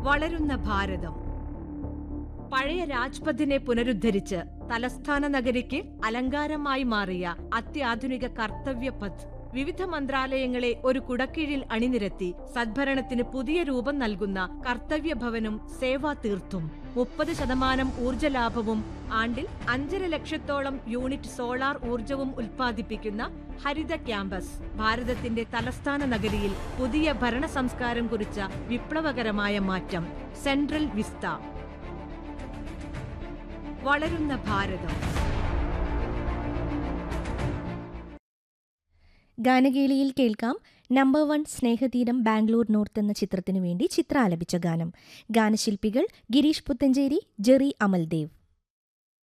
വളരുന്ന ഭാരതം പഴയ രാജ്പഥിനെ പുനരുദ്ധരിച്ച് തലസ്ഥാന നഗരിക്ക് അലങ്കാരമായി മാറിയ അത്യാധുനിക കർത്തവ്യപഥ് വിവിധ മന്ത്രാലയങ്ങളെ ഒരു കുടക്കീഴിൽ അണിനിരത്തി സദ്ഭരണത്തിന് പുതിയ രൂപം നൽകുന്ന കർത്തവ്യഭവനും സേവാ തീർത്തും മുപ്പത് ശതമാനം ഊർജ്ജ ലാഭവും ആണ്ടിൽ അഞ്ചര ലക്ഷത്തോളം യൂണിറ്റ് സോളാർ ഊർജവും ഉൽപ്പാദിപ്പിക്കുന്ന ഹരിത ക്യാമ്പസ് ഭാരതത്തിന്റെ തലസ്ഥാന നഗരിയിൽ പുതിയ ഭരണ സംസ്കാരം കുറിച്ച വിപ്ലവകരമായ മാറ്റം സെൻട്രൽ വിസ്ത വളരുന്ന ഭാരതം ഗാനകേളിയിൽ കേൾക്കാം number one Snehatheeram Bangalore north എന്ന ചിത്രത്തിനു വേണ്ടി ചിത്ര ആലപിച്ച ഗാനം ഗാനശില്പികൾ ഗിരീഷ് പുത്തഞ്ചേരി ജെറി അമൽദേവ്